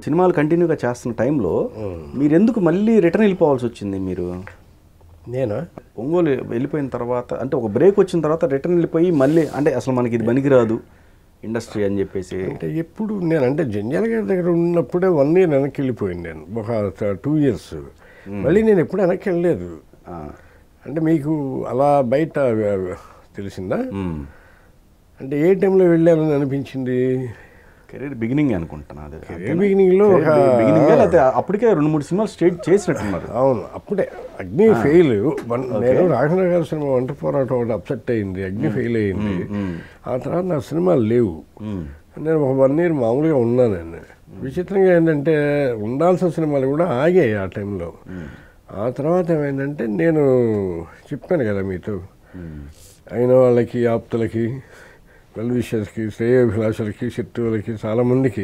సినిమాలు కంటిన్యూగా చేస్తున్న టైంలో మీరు ఎందుకు మళ్ళీ రిటర్న్ వెళ్ళిపోవాల్సి వచ్చింది మీరు నేనా ఒంగోలు వెళ్ళిపోయిన తర్వాత అంటే ఒక బ్రేక్ వచ్చిన తర్వాత రిటర్న్ వెళ్ళిపోయి మళ్ళీ అంటే అసలు మనకి ఇది పనికిరాదు ఇండస్ట్రీ అని చెప్పేసి అంటే ఎప్పుడు నేను అంటే జంజాల గారి దగ్గర ఉన్నప్పుడే వన్ ఇయర్ వెనక్కి వెళ్ళిపోయింది నేను ఒక టూ ఇయర్స్ మళ్ళీ నేను ఎప్పుడు వెనక్కి వెళ్ళలేదు ఆ, అంటే మీకు అలా బయట తెలిసిందా మ్మ్. అంటే ఏ టైంలో వెళ్ళాలని అనిపించింది కెరీర్ బిగినింగ్ అనుకుంటున్నా అదే కెరీర్ బిగినింగ్లో ఒక బిగినింగ్ లేకపోతే అప్పటికే రెండు మూడు సినిమాలు స్టేట్ చేసినట్టున్నారు అవును అప్పుడే అగ్ని ఫెయిల్ వన్- నేను రాఘవ గారి సినిమా వంట పోరాటం ఒకటి అప్సెట్ అయింది అగ్ని ఫెయిల్ అయింది ఆ తర్వాత నా సినిమాలు లేవు మ్మ్. నేను ఒక వన్ ఇయర్ మామూలుగా ఉన్నాను నేను విచిత్రంగా ఏంటంటే ఉండాల్సిన సినిమాలు కూడా ఆగాయి ఆ టైంలో ఆ తర్వాత ఏమైందంటే నేను చెప్పాను కదా మీతో అయిన వాళ్ళకి ఆప్తులకి వెల్ విషర్స్కి శ్రేయోభిలాషులకి శత్రువులకి చాలామందికి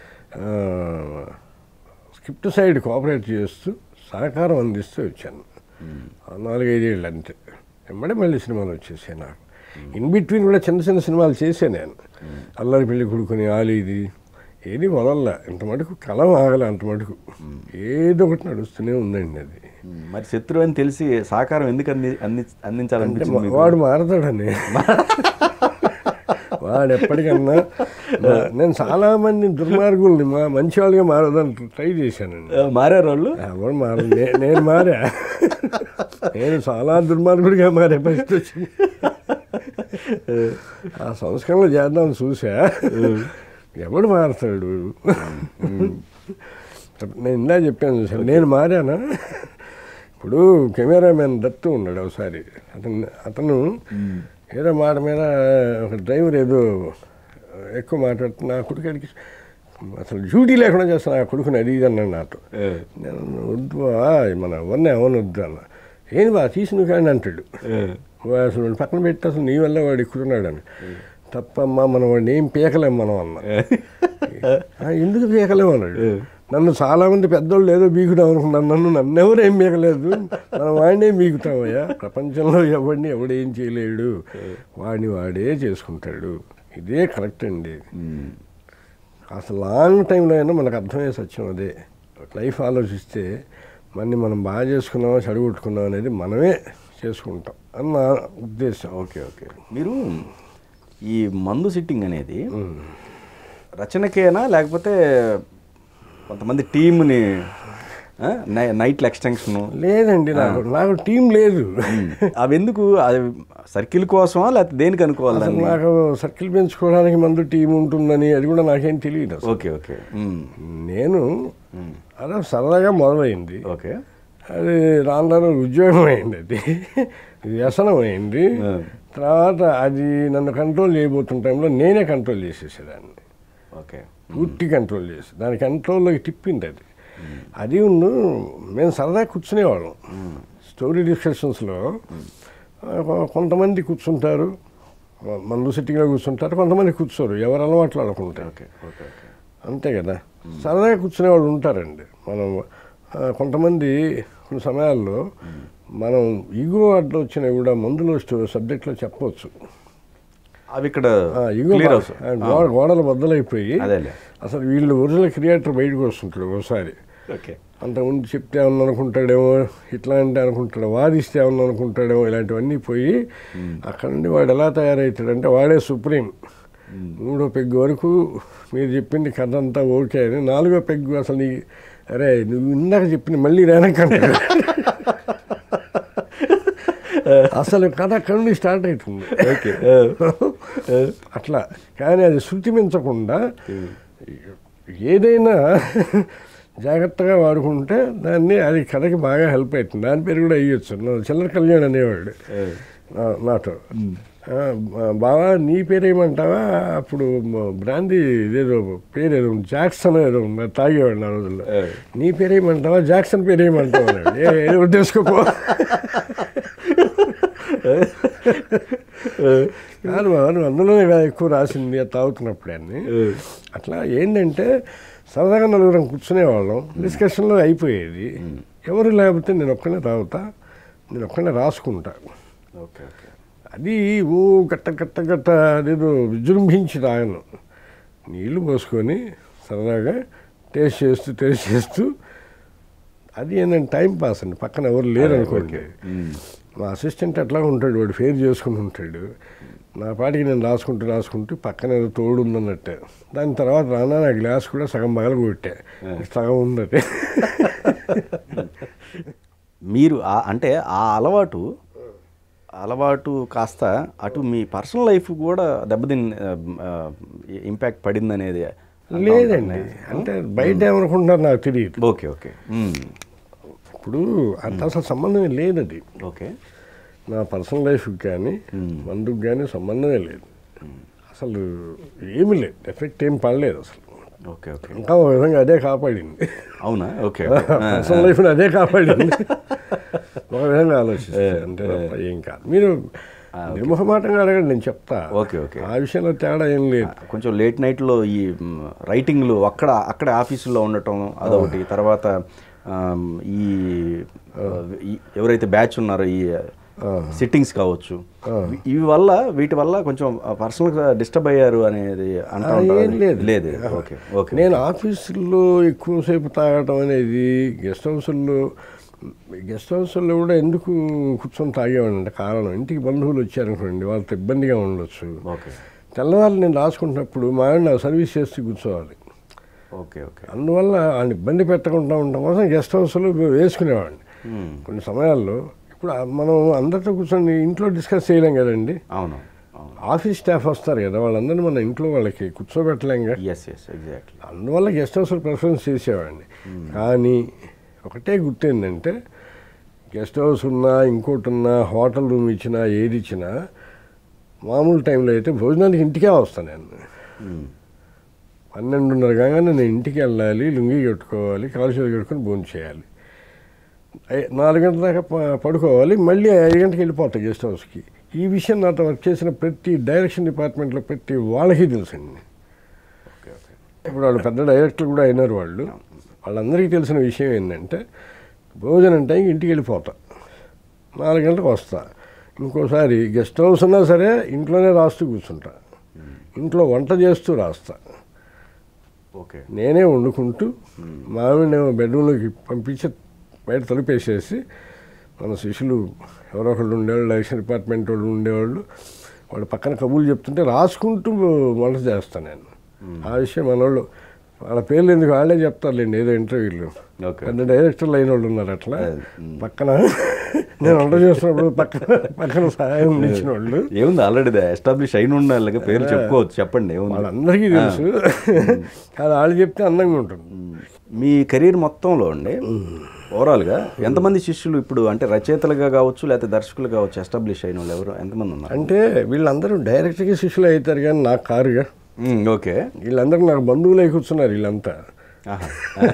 స్క్రిప్ట్ సైడ్ కోఆపరేట్ చేస్తూ సహకారం అందిస్తూ వచ్చాను ఆ నాలుగైదేళ్ళు అంతే వెంబడే మళ్ళీ సినిమాలు వచ్చేసాయి నాకు ఇన్ బిట్వీన్ కూడా చిన్న చిన్న సినిమాలు చేశాను నేను అల్లరి పెళ్లి కొడుకుని ఆలీది ఏది వదల్లా ఇంత మటుకు కలం ఆగలే అంత మటుకు ఏదో ఒకటి నడుస్తూనే ఉందండి అది మ్మ్. మరి శత్రువు అని తెలిసి సహకారం ఎందుకు అంది అంది అంటే అందించాలనిపించింది మీకు? వాడు మారతాడని వాడు ఎప్పటికన్నా నా- నేను చాలా మంది దుర్మార్గుల్ని మా మంచి వాళ్ళుగా మారదని ట్రై చేశానండి ఆ, మారారు వాళ్ళు ఎవరు మార నే- నేను మారా నేను చాలా దుర్మార్గుడిగా మారే పరిస్థితి వచ్చింది ఆ సంస్కరణలు చేద్దాం చూసా ఎవడు మారతాడు నేను ఇందా చెప్పాను చూసాను నేను మారానా ఇప్పుడు కెమెరామెన్ దత్తు ఉన్నాడు ఒకసారి అతను అతను ఏదో మాట మీద ఒక డ్రైవర్ ఏదో ఎక్కువ మాట్లాడుతూ నా కొడుకుడికి అసలు డ్యూటీ లేకుండా చేస్తాను నా కొడుకుని అది ఇది అన్నాడు నాతో ఏ, నేను వద్దు బా, మన వన్న ఎవరు వద్దు అన్న ఏంది బా తీసిన కానీ అంటాడు ఏ, వాడు అసలు వాడిని పక్కన పెట్టి అసలు నీ వల్ల వాడు ఎక్కుతున్నాడు అని తప్పమ్మా మనం వాడిని ఏం పీకలేం మనం అన్న "ఆ, ఎందుకు పీకలేం అన్నాడు నన్ను చాలా మంది పెద్దోళ్ళు ఏదో బీకుదాం అనుకున్నాను నన్ను నన్ను ఎవరు ఏం బీకలేదు మనం వాడినే బీకుతామయ్యా ప్రపంచంలో ఎవడిని ఎవడేం చేయలేడు వాడిని వాడే చేసుకుంటాడు ఇదే కరెక్ట్ అండి మ్మ్. అసలు లాంగ్ టైంలో అయినా మనకు అర్థమయ్యే సత్యం అదే లైఫ్ ఆలోచిస్తే మనని మనం బాగా చేసుకున్నామా చెడగొట్టుకున్నాం అనేది మనమే చేసుకుంటాం అని నా ఉద్దేశం ఓకే ఓకే మీరు ఈ మందు సిట్టింగ్ అనేది రచనకేనా లేకపోతే కొంతమంది టీంని నైట్ల ఎక్స్టెన్షన్ లేదండి నాకు నాకు టీం లేదు అవి ఎందుకు అది సర్కిల్ కోసమా లేకపోతే దేనికి అనుకోవాలి అసలు దాన్ని? నాకు సర్కిల్ పెంచుకోవడానికి మందు టీం ఉంటుందని అది కూడా నాకేం తెలియదు అసలు ఓకే ఓకే మ్మ్. నేను అలా సరదాగా మొదలైంది ఓకే అది రాను రాను ఉద్యోగం అయింది అది వ్యసనం అయింది ఆ. తర్వాత అది నన్ను కంట్రోల్ చేయబోతున్న టైంలో నేనే కంట్రోల్ చేసేసేదాన్ని ఓకే పూర్తి కంట్రోల్ చేసి దాని కంట్రోల్లోకి తిప్పింది అది అది ఉన్ను మేము సరదా కూర్చునేవాళ్ళం స్టోరీ డిస్కషన్స్లో కొంతమంది కూర్చుంటారు మందు సిట్టింగ్లో కూర్చుంటారు కొంతమంది కూర్చోరు ఎవరు అలవాట్లు అనుకుంటారు ఓకే ఓకే ఓకే అంతే కదా సరదాగా కూర్చునే వాళ్ళు ఉంటారండి మనం ఆ, కొంతమంది కొన్ని సమయాల్లో మనం ఈగో అడ్డు వచ్చినా కూడా మందులో సబ్జెక్ట్లో చెప్పవచ్చు అవి ఇక్కడ ఆ, ఈగో clear బా- అవుతుంది. ఆ, గోడ- గోడలు బద్దలైపోయి అదేలే అసలు వీళ్ళు ఒరిజినల్ క్రియేటర్ బయటకు వస్తుంటాడు ఒకసారి ఓకే అంతకుముందు చెప్తే ఏమన్నా అనుకుంటాడేమో ఇట్లా అంటే అనుకుంటాడు వాదిస్తే ఏమన్నా అనుకుంటాడేమో ఇలాంటివన్నీ పోయి అక్కడ నుండి వాడు ఎలా తయారవుతాడంటే వాడే సుప్రీం మూడో పెగ్గు వరకు మీరు చెప్పింది కథ అంతా ఓకే అని నాలుగో పెగ్గు అసలు నీ అరే నువ్వు ఇందాక చెప్పింది మళ్ళీ వెనకంటాడు అసలు కథ అక్కడ నుండి స్టార్ట్ అవుతుంది ఓకే అట్లా కానీ అది శృతి మించకుండా ఏదైనా జాగ్రత్తగా వాడుకుంటే దాన్ని అది కథకి బాగా హెల్ప్ అవుతుంది దాని పేరు కూడా అయ్యొచ్చు నా చిల్లర కళ్యాణ్ అనేవాడు నా- నాతో ఆ, బావా నీ పేరేమంటావా అప్పుడు మ- బ్రాందీ ఇదేదో పేరు ఏదో ఉంది, జాక్సన్ ఏదో ఉంది అది తాగేవాడు నా రోజుల్లో ఏ. నీ పేరేమంటావా జాక్సన్ పేరేమంటావా అన్నాడు. ఏ ఏదో ఒకటి చేసుకోపో కాదు బాబా నువ్వు అందులోనే కదా ఎక్కువ రాసింది అది తాగుతున్నప్పుడే అని అట్లా ఏంటంటే సరదాగా నలుగురం కూర్చునేవాళ్ళం డిస్కషన్లో అయిపోయేది ఎవరు లేకపోతే నేను ఒక్కనే తాగుతా నేను ఒక్కనే రాసుకుంటా ఓకే ఓకే అది ఓ గట్ట గట్ట గట్ట అదేదో విజృంభించి తాగను నీళ్లు పోసుకొని సరదాగా టేస్ట్ చేస్తూ టేస్ట్ చేస్తూ అది ఏంటంటే టైం పాస్ అండి పక్కన ఎవరు లేరు అనుకోండి మ్మ్. మా అసిస్టెంట్ అట్లా ఉంటాడు వాడు ఫేర్ చేసుకుని ఉంటాడు నా పాటికి నేను రాసుకుంటూ రాసుకుంటూ పక్కన ఏదో తోడు ఉందన్నట్టే దాని తర్వాత రానా నా గ్లాస్ కూడా సగం పగల కొట్టా సగం ఉందటే మీరు ఆ- అంటే ఆ అలవాటు అలవాటు కాస్త అటు మీ పర్సనల్ లైఫ్ కూడా దెబ్బతిన్ ఇంపాక్ట్ పడింది అనేది లేదండి అంటే బయట ఏమనుకుంటున్నారు నాకు తెలియదు ఓకే ఓకే మ్మ్. ఇప్పుడు అంత అసలు సంబంధమే లేదు అది ఓకే నా పర్సనల్ లైఫ్కి కానీ Hmm. మందుకు కానీ సంబంధమే లేదు అసలు ఏమీ లేదు ఎఫెక్ట్ ఏం పడలేదు అసలు ఓకే ఓకే ఇంకా ఒక విధంగా అదే కాపాడింది అవునా ఓకే పర్సనల్ లైఫ్ని అదే కాపాడింది ఒక విధంగా ఆలోచిస్తే అంతే తప్ప ఏం కాదు మీరు నిర్మోహమాటంగా అడగండి నేను చెప్తా ఓకే, ఓకే. ఆ విషయంలో తేడా ఏం లేదు కొంచెం లేట్ నైట్లో ఈ మ్, రైటింగ్లు అక్కడ అక్కడ ఆఫీసుల్లో ఉండటం అదొకటి తర్వాత ఆమ్, ఈ ఆ, ఈ- ఎవరైతే బ్యాచ్ ఉన్నారో ఈ సిట్టింగ్స్ కావచ్చు ఇవి వల్ల వీటి వల్ల కొంచెం పర్సనల్గా డిస్టర్బ్ అయ్యారు అనేది అంటా ఆ, ఉంటారు ఏం లేదు. లేదు ఓకే ఓకే నేను ఆఫీసుల్లో ఎక్కువసేపు తాగటం అనేది గెస్ట్ హౌస్ల్లో గెస్ట్ హౌస్లో కూడా ఎందుకు కూర్చొని తాగేవాడిని కారణం ఇంటికి బంధువులు వచ్చారనుకోండి వాళ్ళతో ఇబ్బందిగా ఉండొచ్చు ఓకే తెల్లవారు నేను రాసుకుంటున్నప్పుడు మా ఆవిడ నాకు సర్వీస్ చేస్తూ కూర్చోవాలి ఓకే ఓకే అందువల్ల ఆయన ఇబ్బంది పెట్టకుండా ఉండటం కోసం గెస్ట్ హౌస్లో వేసుకునేవాడిని మ్, కొన్ని సమయాల్లో ఇప్పుడు ఆ మనం అందరితో కూర్చొని ఇంట్లో డిస్కస్ చేయలేం కదండి అవును అవును ఆఫీస్ స్టాఫ్ వస్తారు కదా వాళ్ళందరినీ మన ఇంట్లో వాళ్ళకి కూర్చోబెట్టలేంగా ఎస్ ఎస్ ఎగ్జాక్ట్లీ అందువల్ల గెస్ట్ హౌస్లో ప్రిఫరెన్స్ చేసేవాడిని కానీ ఒకటే గుర్తేందంటే గెస్ట్ హౌస్ ఉన్నా ఇంకోటి ఉన్నా హోటల్ రూమ్ ఇచ్చినా ఏది ఇచ్చినా మామూలు టైంలో అయితే భోజనానికి ఇంటికే వస్తాను నేను పన్నెండున్నర కాగానే నేను ఇంటికి వెళ్ళాలి లుంగి కట్టుకోవాలి కాలు చేతులు కట్టుకొని భోజనం చేయాలి ఐ- నాలుగు గంటల దాకా ప- పడుకోవాలి మళ్ళీ ఐదు గంటలకు వెళ్ళిపోతాయి గెస్ట్ హౌస్కి ఈ విషయం నాతో వర్క్ చేసిన ప్రతి డైరెక్షన్ డిపార్ట్మెంట్లో ప్రతి వాళ్ళకి తెలుసండి ఓకే ఓకే ఇప్పుడు వాళ్ళు పెద్ద డైరెక్టర్లు కూడా అయినారు వాళ్ళు వాళ్ళందరికీ తెలిసిన విషయం ఏంటంటే భోజనం టైంకి ఇంటికి వెళ్ళిపోతా నాలుగు గంటలకు వస్తా ఇంకోసారి గెస్ట్ హౌస్ ఉన్నా సరే ఇంట్లోనే రాస్తూ కూర్చుంటా ఇంట్లో వంట చేస్తూ రాస్తా ఓకే నేనే వండుకుంటూ మామిడినేమో బెడ్రూమ్లోకి పంపించి బయట తలుపేసేసి మన శిష్యులు ఎవరో ఒకళ్ళు ఉండేవాళ్ళు డైరెక్షన్ డిపార్ట్మెంట్ వాళ్ళు ఉండేవాళ్ళు వాళ్ళు పక్కన కబుర్లు చెప్తుంటే రాసుకుంటూ వంట చేస్తాను నేను ఆ విషయం మనోళ్ళు వాళ్ళ పేర్లు ఎందుకు వాళ్ళే చెప్తారులేండి ఏదో ఇంటర్వ్యూలు ఓకే పెద్ద డైరెక్టర్లు అయిన వాళ్ళు ఉన్నారు అట్లా అదే, మ్. పక్కన నేను వంట చేస్తున్నప్పుడు పక్కన పక్కన సహాయం ఇచ్చిన వాళ్ళు ఏముంది ఆల్రెడీ ఎస్టాబ్లిష్ అయిన ఉండాలి పేరు చెప్పుకోవచ్చు చెప్పండి ఏముంది వాళ్ళందరికీ తెలుసు అది వాళ్ళు చెప్తే అందంగా ఉంటుంది మీ కెరీర్ మొత్తంలో అండి ఓవరాల్గా ఎంతమంది శిష్యులు ఇప్పుడు అంటే రచయితలుగా కావచ్చు లేకపోతే దర్శకులు కావచ్చు ఎస్టాబ్లిష్ అయిన వాళ్ళు ఎవరు ఎంతమంది ఉన్నారు అంటే వీళ్ళందరూ డైరెక్ట్గా శిష్యులు అవుతారు కానీ నాకు కారుగా మ్మ్, ఓకే వీళ్ళందరూ నాకు బంధువులై కూర్చున్నారు వీళ్ళంతా ఆహా.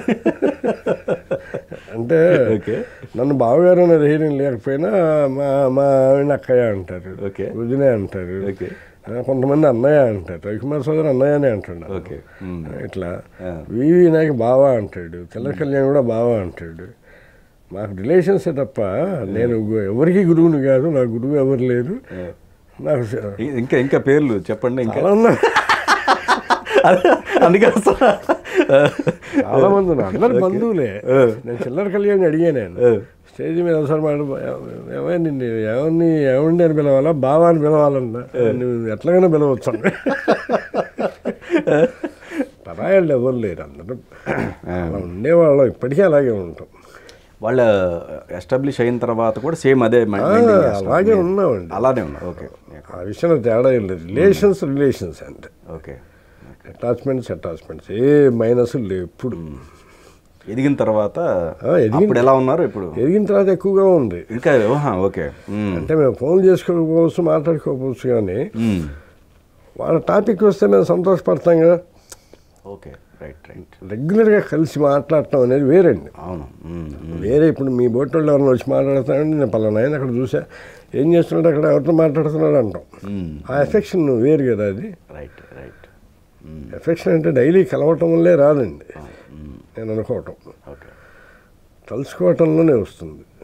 అంటే ఓకే. నన్ను బావగారు అనే ధైర్యం లేకపోయినా మా మా ఆవిడ అక్కయ్య అంటారు ఓకే. వదినే అంటారు ఓకే. ఆ, కొంతమంది అన్నయ్య అంటారు రవికుమార్ సోదరు అన్నయ్యనే అంటాడు ఓకే. మ్మ్. ఇట్లా ఆ. వివి వినాయక్ బావా అంటాడు తెల్ల కళ్యాణ్ కూడా బావా అంటాడు మాకు రిలేషన్సే తప్ప నేను గు- ఎవరికి గురువుని కాదు నాకు గురువు ఎవరు లేరు నాకు స- ఇ- ఇంకా ఇంకా పేర్లు చెప్పండి ఇంకా చాలా ఉన్నారు అదే, అందుకే అసలు చాలా మంది ఉన్నారు అందరు బంధువులే ఆ. నేను చిల్లర కళ్యాణ్ అడిగా నేను ఆ. స్టేజ్ మీద ఒకసారి మాట ఏమైనా నిన్ను ఎవరిని ఎవరిని అని పిలవాలా బావా అని పిలవాలన్నా నువ్వు ఎట్లాగైనా పిలవచ్చు అన్న. పరాయాళ్ళు ఎవరు లేరు అందరూ అలా ఉండేవాళ్ళం ఇప్పటికీ అలాగే ఉంటాం వాళ్ళ ఎస్టాబ్లిష్ అయిన తర్వాత కూడా సేమ్ అదే మె- ఆ, maintain చేస్తున్నారు. అలాగే ఉన్నామండి అలానే ఉన్నారు ఓకే ఆ విషయంలో తేడా ఏం లేదు రిలేషన్స్ రిలేషన్స్ అంటే ఓకే అటాచ్మెంట్స్ అటాచ్మెంట్స్ ఏ మైనస్ లేవు ఎప్పుడు ఎదిగిన తర్వాత ఆ, ఎదిగిన- అప్పుడు ఎలా ఉన్నారు ఇప్పుడు ఎదిగిన తర్వాత ఎక్కువగా ఉంది ఇంకా ఓహా, ఓకే మ్మ్. అంటే మేము ఫోన్ చేసుకోకపోవచ్చు మాట్లాడుకోకపోవచ్చు కానీ మ్మ్. వాళ్ళ టాపిక్ వస్తే మేము సంతోషపడతాం కదా ఓకే రైట్ రైట్ రెగ్యులర్గా కలిసి మాట్లాడటం అనేది వేరండి అవును మ్మ్, మ్మ్. వేరే ఇప్పుడు మీ బోట్లో ఎవరైనా వచ్చి మాట్లాడతానండి నేను పలానా ఆయన అక్కడ చూసా ఏం చేస్తున్నాడు అక్కడ ఎవరితో మాట్లాడుతున్నాడు అంటాం మ్మ్. ఆ ఎఫెక్షన్ వేరు కదా అది రైట్ రైట్ మ్మ్. ఎఫెక్షన్ అంటే డైలీ కలవటం వల్లే రాదండి మ్మ్. నేను అనుకోవటం ఓకే తలుచుకోవటంలోనే వస్తుంది